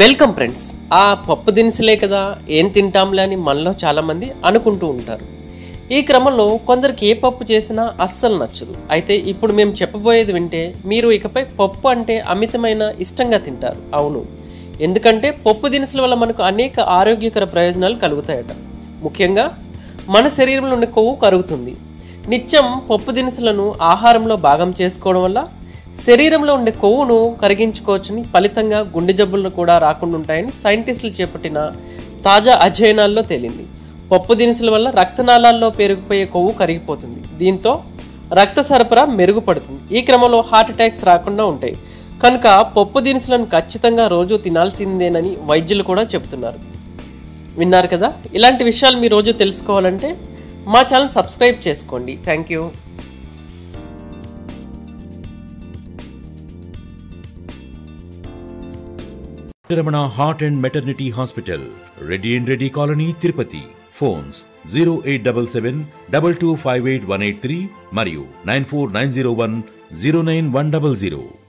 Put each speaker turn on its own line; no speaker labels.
welcome friends ఆ పప్పు దినుసులే కదా ఏం తింటాంలే అని మనలో చాలామంది అనుకుంటూ ఉంటారు ఈ క్రమంలో కొందరికి ఏ పప్పు చేసినా అస్సలు నచ్చదు అయితే ఇప్పుడు మేము చెప్పబోయేది వింటే మీరు ఇకపై పప్పు అంటే అమితమైన ఇష్టంగా తింటారు అవును ఎందుకంటే పప్పు దినుసుల వల్ల మనకు అనేక ఆరోగ్యకర ప్రయోజనాలు కలుగుతాయట ముఖ్యంగా మన శరీరంలో ఉండే కొవ్వు కరుగుతుంది నిత్యం పప్పు దినుసులను ఆహారంలో భాగం చేసుకోవడం వల్ల శరీరంలో ఉండే కొవ్వును కరిగించుకోవచ్చని ఫలితంగా గుండె జబ్బులు కూడా రాకుండా ఉంటాయని సైంటిస్టులు చేపట్టిన తాజా అధ్యయనాల్లో తేలింది పప్పు దినుసుల వల్ల రక్తనాళాల్లో పెరిగిపోయే కొవ్వు కరిగిపోతుంది దీంతో రక్త సరఫరా మెరుగుపడుతుంది ఈ క్రమంలో హార్ట్ అటాక్స్ రాకుండా ఉంటాయి కనుక పప్పు దినుసులను ఖచ్చితంగా రోజు తినాల్సిందేనని వైద్యులు కూడా చెబుతున్నారు విన్నారు కదా ఇలాంటి విషయాలు మీ రోజు తెలుసుకోవాలంటే మా ఛానల్ సబ్స్క్రైబ్ చేసుకోండి thank you
Ramana heart and maternity hospital Reddy and Reddy colony Tirupati phones zero eight double seven double two five eight one eight three మరియు nine four nine zero one zero nine one double zero